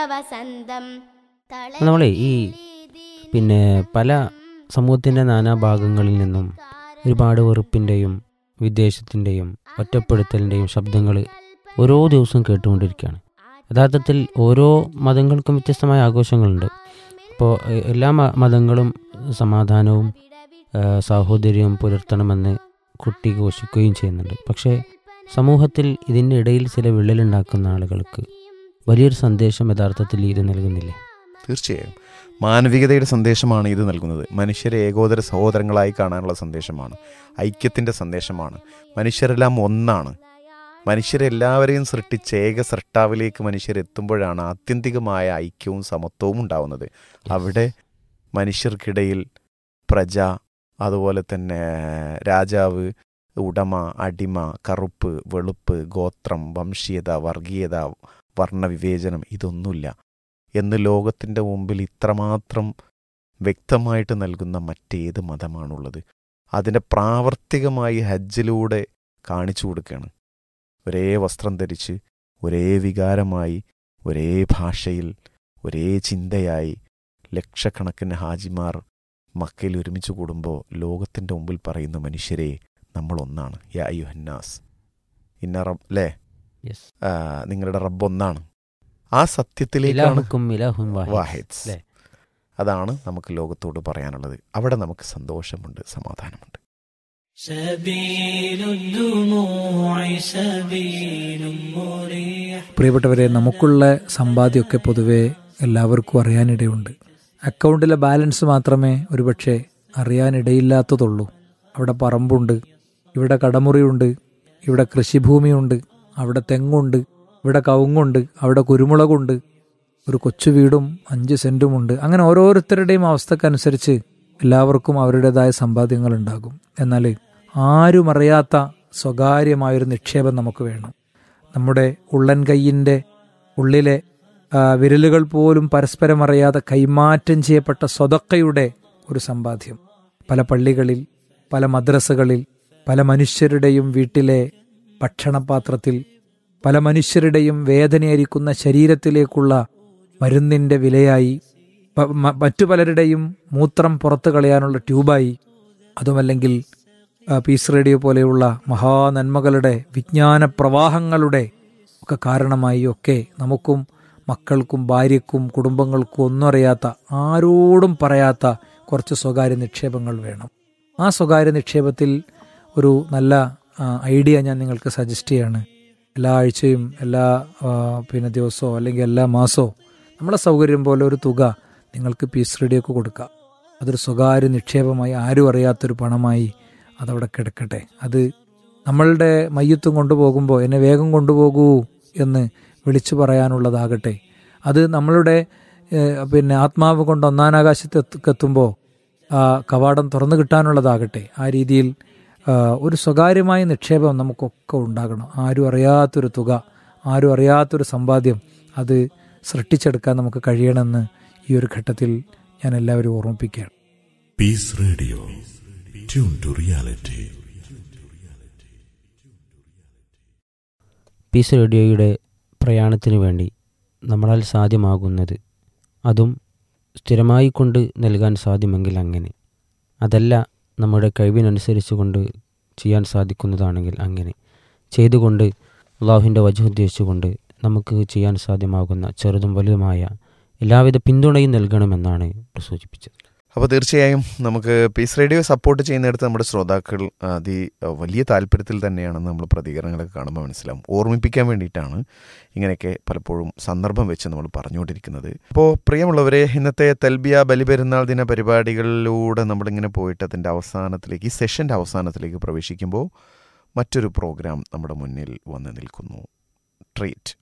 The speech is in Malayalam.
വസന്തം നമ്മളെ ഈ പിന്നെ പല സമൂഹത്തിൻ്റെ നാനാഭാഗങ്ങളിൽ നിന്നും ഒരുപാട് വെറുപ്പിൻ്റെയും വിദ്വേഷത്തിൻ്റെയും ഒറ്റപ്പെടുത്തലിൻ്റെയും ശബ്ദങ്ങൾ ഓരോ ദിവസവും കേട്ടുകൊണ്ടിരിക്കുകയാണ് യഥാർത്ഥത്തിൽ ഓരോ മതങ്ങൾക്കും വ്യത്യസ്തമായ ആഘോഷങ്ങളുണ്ട് അപ്പോൾ എ- എല്ലാ മ- മതങ്ങളും സമാധാനവും ആ, സാഹോദര്യവും പുലർത്തണമെന്ന് കുട്ടി ഘോഷിക്കുകയും ചെയ്യുന്നുണ്ട് പക്ഷേ സമൂഹത്തിൽ ഇതിൻ്റെ ഇടയിൽ ചില വിള്ളലുണ്ടാക്കുന്ന ആളുകൾക്ക് വലിയൊരു സന്ദേശം യഥാർത്ഥത്തിൽ ഇത് നൽകുന്നില്ലേ തീർച്ചയായും മാനവികതയുടെ സന്ദേശമാണ് ഇത് നൽകുന്നത് മനുഷ്യരെ ഏകോദര സഹോദരങ്ങളായി കാണാനുള്ള സന്ദേശമാണ് ഐക്യത്തിൻ്റെ സന്ദേശമാണ് മനുഷ്യരെല്ലാം ഒന്നാണ് മനുഷ്യരെല്ലാവരെയും സൃഷ്ടിച്ച് ഏക സൃഷ്ടാവിലേക്ക് മനുഷ്യരെത്തുമ്പോഴാണ് ആത്യന്തികമായ ഐക്യവും സമത്വവും ഉണ്ടാവുന്നത് അവിടെ മനുഷ്യർക്കിടയിൽ പ്രജ അതുപോലെ തന്നെ രാജാവ് ഉടമ അടിമ കറുപ്പ് വെളുപ്പ് ഗോത്രം വംശീയത വർഗീയത വർണ്ണവിവേചനം ഇതൊന്നുമില്ല എന്ന് ലോകത്തിൻ്റെ മുമ്പിൽ ഇത്രമാത്രം വ്യക്തമായിട്ട് നൽകുന്ന മറ്റേത് മതമാണുള്ളത് അതിൻ്റെ പ്രാവർത്തികമായി ഹജ്ജിലൂടെ കാണിച്ചു കൊടുക്കുകയാണ് ഒരേ വസ്ത്രം ധരിച്ച് ഒരേ വികാരമായി ഒരേ ഭാഷയിൽ ഒരേ ചിന്തയായി ലക്ഷക്കണക്കിന് ഹാജിമാർ മക്കയിൽ ഒരുമിച്ച് കൂടുമ്പോൾ ലോകത്തിൻ്റെ മുമ്പിൽ പറയുന്ന മനുഷ്യരെ നമ്മൾ ഒന്നാണ് യാ യുഹന്നാസ് ഇന്ന റബ് അല്ലേ യെസ് ആ, നിങ്ങളുടെ റബ്ബ് ഒന്നാണ് ആ സത്യത്തിലേക്കാണ് ഇലാഹുക്കും ഇലാഹുൻ വാഹിദ് വാഹിദ് അല്ലേ? അതാണ് നമുക്ക് ലോകത്തോട് പറയാനുള്ളത് അവിടെ നമുക്ക് സന്തോഷമുണ്ട് സമാധാനമുണ്ട് سبيل الدموع سبيل مريح പ്രിയപ്പെട്ടവരെ നമുക്കുള്ള സമ്പാദ്യമൊക്കെ പൊതുവെ എല്ലാവർക്കും അറിയാനിടയുണ്ട് അക്കൗണ്ടിലെ ബാലൻസ് മാത്രമേ ഒരുപക്ഷെ അറിയാനിടയില്ലാത്തതുള്ളൂ അവിടെ പറമ്പുണ്ട് ഇവിടെ കടമുറിയുണ്ട് ഇവിടെ കൃഷിഭൂമിയുണ്ട് അവിടെ തെങ്ങുണ്ട് ഇവിടെ കവുങ്ങുണ്ട് അവിടെ കുരുമുളകുണ്ട് ഒരു കൊച്ചു വീടും അഞ്ച് സെന്റുമുണ്ട് അങ്ങനെ ഓരോരുത്തരുടെയും അവസ്ഥക്കനുസരിച്ച് എല്ലാവർക്കും അവരുടേതായ സമ്പാദ്യങ്ങൾ ഉണ്ടാകും എന്നാൽ ആരും അറിയാത്ത സ്വകാര്യമായൊരു നിക്ഷേപം നമുക്ക് വേണം നമ്മുടെ ഉള്ളൻ കൈയിൻ്റെ ഉള്ളിലെ ആ, വിരലുകൾ പോലും പരസ്പരം അറിയാതെ കൈമാറ്റം ചെയ്യപ്പെട്ട സ്വതക്കയുടെ ഒരു സമ്പാദ്യം പല പള്ളികളിൽ പല മദ്രസകളിൽ പല മനുഷ്യരുടെയും വീട്ടിലെ ഭക്ഷണപാത്രത്തിൽ പല മനുഷ്യരുടെയും വേദനയായിരിക്കുന്ന ശരീരത്തിലേക്കുള്ള മരുന്നിൻ്റെ വിലയായി പ- മ- മറ്റു പലരുടെയും മൂത്രം പുറത്തു കളയാനുള്ള ട്യൂബായി അതുമല്ലെങ്കിൽ ആ, പീസ് റേഡിയോ പോലെയുള്ള മഹാനന്മകളുടെ വിജ്ഞാന പ്രവാഹങ്ങളുടെ ഒക്കെ കാരണമായി ഒക്കെ നമുക്കും മക്കൾക്കും ഭാര്യക്കും കുടുംബങ്ങൾക്കും ഒന്നും അറിയാത്ത ആരോടും പറയാത്ത കുറച്ച് സ്വകാര്യ നിക്ഷേപങ്ങൾ വേണം ആ സ്വകാര്യ നിക്ഷേപത്തിൽ ഒരു നല്ല ആ, ഐഡിയ ഞാൻ നിങ്ങൾക്ക് സജസ്റ്റ് ചെയ്യാണ് എല്ലാ ആഴ്ചയും എല്ലാ ആ, പിന്നെ ദിവസമോ അല്ലെങ്കിൽ എല്ലാ മാസമോ നമ്മളെ സൗകര്യം പോലെ ഒരു തുക നിങ്ങൾക്ക് പീസ് റേഡിയോക്ക് കൊടുക്കാം അതൊരു സ്വകാര്യ നിക്ഷേപമായി ആരും അറിയാത്തൊരു പണമായി അതവിടെ കിടക്കട്ടെ അത് നമ്മളുടെ മയ്യത്തും കൊണ്ടുപോകുമ്പോൾ എന്നെ വേഗം കൊണ്ടുപോകൂ എന്ന് വിളിച്ചു പറയാനുള്ളതാകട്ടെ അത് നമ്മളുടെ ഏഹ്, പിന്നെ ആത്മാവ് കൊണ്ട് ഒന്നാനാകാശത്തെത്തുമ്പോൾ ആ കവാടം തുറന്നു കിട്ടാനുള്ളതാകട്ടെ ആ രീതിയിൽ ആ, ഒരു സ്വകാര്യമായ നിക്ഷേപം നമുക്കൊക്കെ ഉണ്ടാകണം ആരും അറിയാത്തൊരു തുക ആരും അറിയാത്തൊരു സമ്പാദ്യം അത് സൃഷ്ടിച്ചെടുക്കാൻ നമുക്ക് കഴിയണമെന്ന് ഈ ഒരു ഘട്ടത്തിൽ ഞാൻ എല്ലാവരും ഓർമ്മിപ്പിക്കുകയാണ് Peace Radio. Tune to reality. Peace റേഡിയോയുടെ പ്രയാണത്തിനു വേണ്ടി നമ്മളാൽ സാധ്യമാകുന്നത് അതും സ്ഥിരമായി കൊണ്ട് നൽകാൻ സാധ്യമെങ്കിൽ അങ്ങനെ അതല്ല നമ്മുടെ കഴിവിനനുസരിച്ച് കൊണ്ട് ചെയ്യാൻ സാധിക്കുന്നതാണെങ്കിൽ അങ്ങനെ ചെയ്തുകൊണ്ട് അള്ളാഹുവിൻ്റെ വജു ഉദ്ദേശിച്ചുകൊണ്ട് നമുക്ക് ചെയ്യാൻ സാധ്യമാകുന്ന ചെറുതും വലുതുമായ എല്ലാവിധ പിന്തുണയും നൽകണമെന്നാണ് ഇവിടെ സൂചിപ്പിച്ചത് അപ്പോൾ തീർച്ചയായും നമുക്ക് പീസ് റേഡിയോ സപ്പോർട്ട് ചെയ്യുന്നിടത്ത് നമ്മുടെ ശ്രോതാക്കൾ അതി വലിയ താല്പര്യത്തിൽ തന്നെയാണെന്ന് നമ്മൾ പ്രതികരണങ്ങളൊക്കെ കാണുമ്പോൾ മനസ്സിലാവും ഓർമ്മിപ്പിക്കാൻ വേണ്ടിയിട്ടാണ് ഇങ്ങനെയൊക്കെ പലപ്പോഴും സന്ദർഭം വെച്ച് നമ്മൾ പറഞ്ഞുകൊണ്ടിരിക്കുന്നത് അപ്പോൾ പ്രിയമുള്ളവരെ ഇന്നത്തെ തെൽബിയ ബലിപെരുന്നാൾ ദിന പരിപാടികളിലൂടെ നമ്മളിങ്ങനെ പോയിട്ട് അതിൻ്റെ അവസാനത്തിലേക്ക് ഈ സെഷൻ്റെ അവസാനത്തിലേക്ക് പ്രവേശിക്കുമ്പോൾ മറ്റൊരു പ്രോഗ്രാം നമ്മുടെ മുന്നിൽ വന്ന് നിൽക്കുന്നു ട്രീറ്റ്